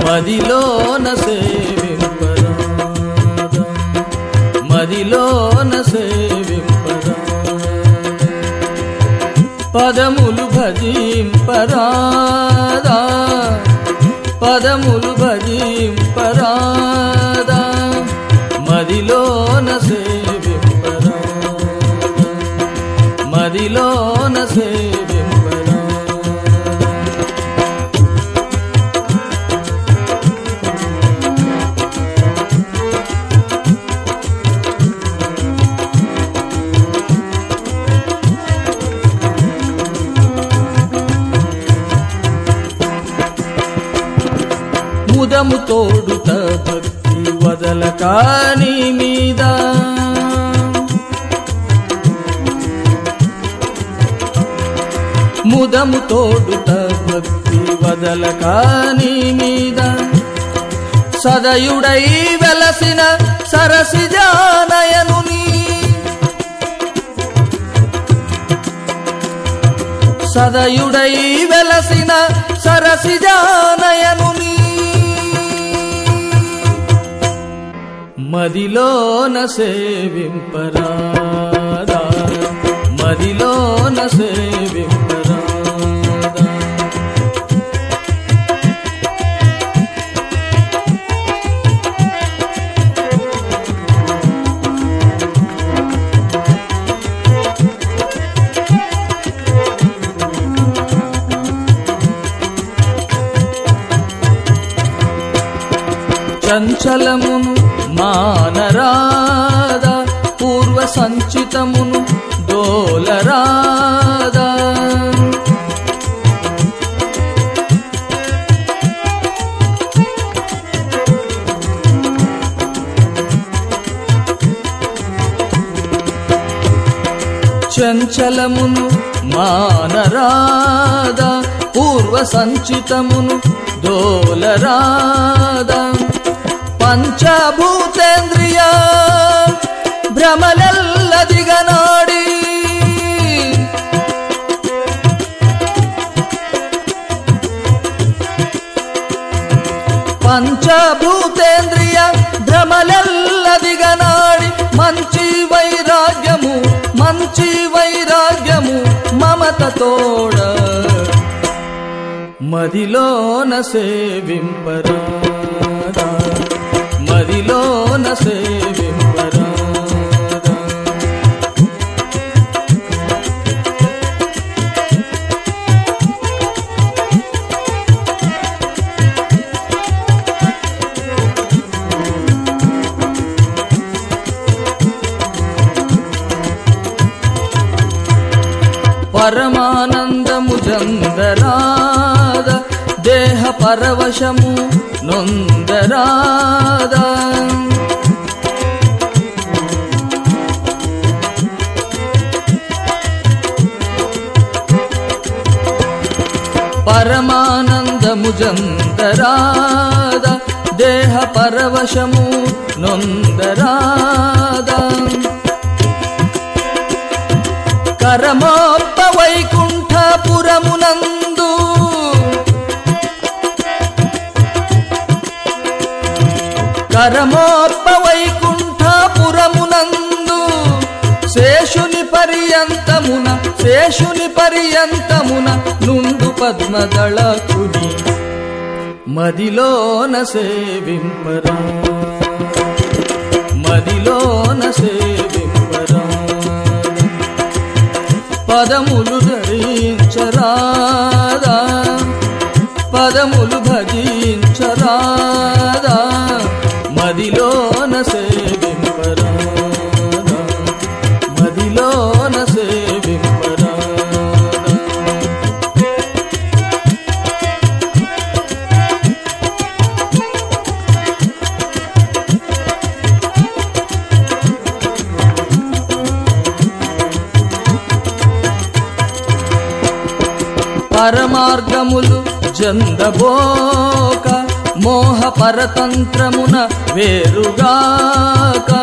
మదిలోన సేవింపరాదా మదిలోన సేవింపరాదా పదములు భజింపరాదా పదములు భజింపరాదా మదిలోన సేవింపరాదా మదిలోన సేవింపరాదా ముదము తోడుత భక్తి వదల కాని మీద ముదము తోడుత భక్తి వదల కాని మీద సదయుడై వెలసిన సరసిజానయనుని సదయుడై వెలసిన సరసిజానయనుని మదిలోన సేవింపరాదా మదిలోన సేవింపరాదా చంచలమును మానరాదా పూర్వ సంచితమును డోలరాదా చంచలమును మానరాదా పూర్వ సంచితమును డోలరాదా పంచభూతేంద్రియ భ్రమలెల్లదిగనాడి పంచభూతేంద్రియ భ్రమలెల్లదిగనాడి మంచి వైరాగ్యము మంచి వైరాగ్యము మమత తోడ మదిలోన సేవింపరాదా మదిలోన సేవింపరాదా పరమానందము జందరాద దేహ పరవశము నొందరాద పరమానందము జందరాద దేహ పరవశము నొందరాద కరమోప్ప వైకుంఠపురమునందు కరమోప్ప వైకుంఠపురమునందు శేషుని పర్యంతమున శేషుని పర్యంతమున నుండు పద్మదళకుని మదిలోన సేవింపరా మదిలోన సేవింపరా పదములు ధరించరాదా పదములు భజించరాదా మదిలోన సేవింపరాదా మదిలోన సేవింపరాదా పరమార్గములు జందబోక మోహ పరతంత్రమున వేరుగాక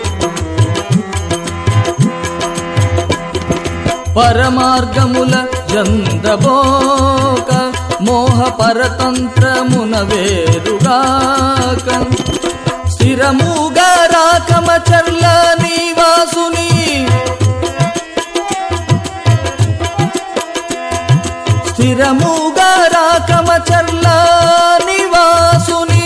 పరమార్గముల చందబోక మోహ పరతంత్రమున వేరుగాక స్థిరముగా రాకమ చర్ల నివాసుని స్థిరముగా రాకమ చర్ల నివాసుని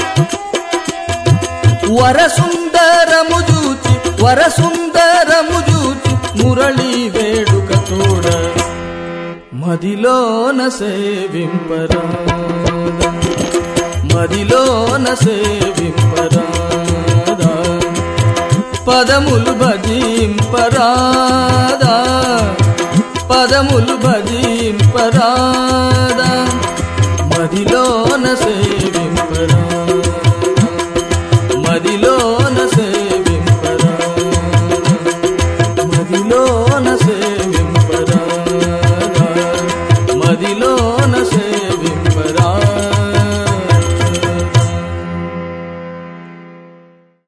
వరసుందరము జూచి వరసుందరము జూచి మురళి వేడుక తోడ మదిలోన సేవింపరా మదిలోన సేవింపరాదా పదములు భజింపరాదా పదములు భజింపరాదా మదిలోన సేవింప